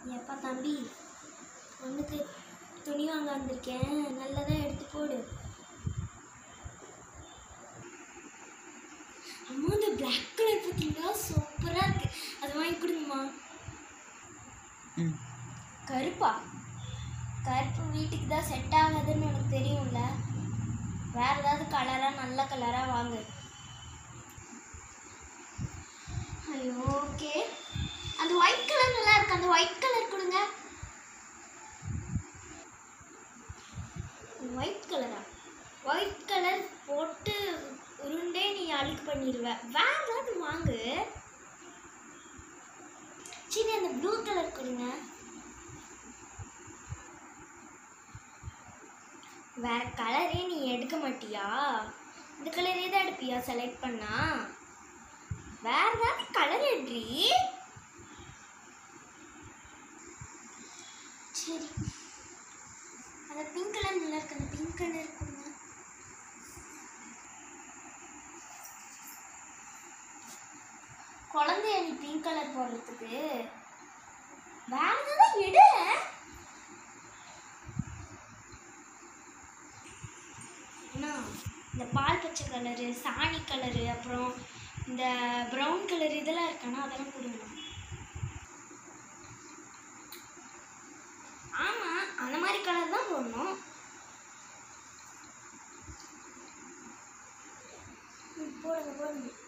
எப்பா தம்பி ஒன்றுக்கு துணி வாங்க வந்திருக்கேன் நல்லதாக எடுத்து போடு அம்மா இந்த பிளாக் கலர் பார்த்தீங்களா சூப்பராக இருக்கு அது வாங்கி கொடுங்கம்மா ம் கருப்பா கருப்பு வீட்டுக்கு தான் செட் ஆகாதுன்னு உனக்கு தெரியும்ல வேற ஏதாவது கலராக நல்ல கலராக வாங்கு ஐயோ ஓகே அந்த ஒயிட் கலர் நல்லா இருக்கு அந்த ஒயிட் கலர் கொடுங்க ஒயிட் கலரா ஒயிட் கலர் போட்டு உருண்டே நீ அழுக்கு பண்ணிடுவ வேற ஏதாவது வாங்கு சரி அந்த ப்ளூ கலர் கொடுங்க வேற கலரே நீ எடுக்க மாட்டியா இந்த கலரே தான் எடுப்பியா செலக்ட் பண்ணா வேற ஏதாவது கலர் எடுறி சரி அந்த பிங்க் கலர் நல்லா இருக்கு அந்த பிங்க் கலர் கொடுங்க குழந்தைய நீ பிங்க் கலர் போடுறதுக்கு வேற ஏதாவது எடு அண்ணா இந்த பால் பச்சை கலரு சாணி கலரு அப்புறம் இந்த ப்ரௌன் கலர் இதெல்லாம் இருக்கானா அதெல்லாம் கொடுங்கண்ணா ஆமாம் அந்த மாதிரி கலர் தான் போடணும் ம், போடுங்க போடுங்க